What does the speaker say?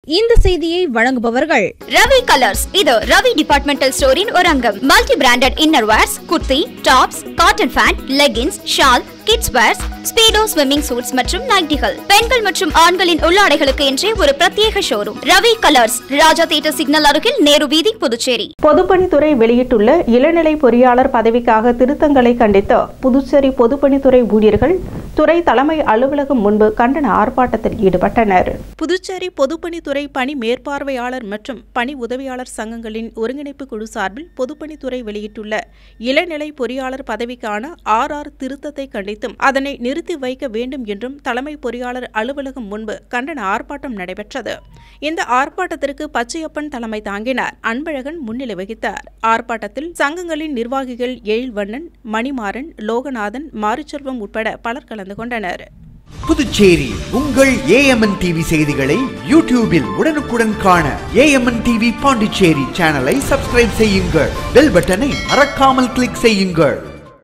இந்த செய்தியை வழங்குபவர்கள் ரவி கலர்ஸ் இது ரவி டிபார்ட்மெண்டல் ஸ்டோரின் ஒரு அங்கம் multi branded inner wears kurti tops cotton pant leggings shawl kids wears Speedo swimming suits மற்றும் நைட்டிகள் பெண்கள் மற்றும் ஆண்களின் உள்ளாடைகளுக்கு என்றே ஒரு பிரத்யேக showroom Ravi colours Raja theatre signal அருகில் நேரு வீதி புதுச்சேரி பொதுப்பணித்துறை வெளியிட்டுள்ள இளநிலை பொறியாளர் பதவிக்காக திருத்தங்களை கண்டித்து புதுச்சேரி பொதுப்பணித்துறை ஊழியர்கள் துறை தலைமை அலுவலகம் முன்பு கண்டன ஆர்ப்பாட்டத்தில் ஈடுபட்டனர் புதுச்சேரி பொதுப்பணித்துறை பணி மேற்பார்வையாளர் மற்றும் பணி உதவியாளர் சங்கங்களின் ஒருங்கிணைப்பு குழு சார்பில் பொதுப்பணித்துறை வெளியிட்டுள்ள இளநிலை பொறியாளர் பதவிக்கான ஆர் ஆர் திருத்தத்தை கண்டித்தும் அதனை நிறுத்தி வைக்க வேண்டும் என்றும் தலைமை பொறியாளர் அலுவலகம் முன்பு கண்டன ஆர்ப்பாட்டம் நடைபெற்றது இந்த ஆர்ப்பாட்டத்திற்கு பச்சையப்பன் தலைமை தாங்கினார் அன்பழகன் முன்னிலை வகித்தார் ஆர்ப்பாட்டத்தில் சங்கங்களின் நிர்வாகிகள் எழில்வண்ணன் மணிமாறன் லோகநாதன் மாரிச்செல்வம் உட்பட பலர் கலந்து கொண்டனர் புதுச்சேரி உங்கள் ஏஎம்என் டிவி செய்திகளை யூடியூபில் உடனுக்குடன் காண ஏஎம்என் டிவி பாண்டிச்சேரி சேனலை சப்ஸ்கிரைப் செய்யுங்கள் பெல் பட்டனை மறக்காமல் கிளிக் செய்யுங்கள்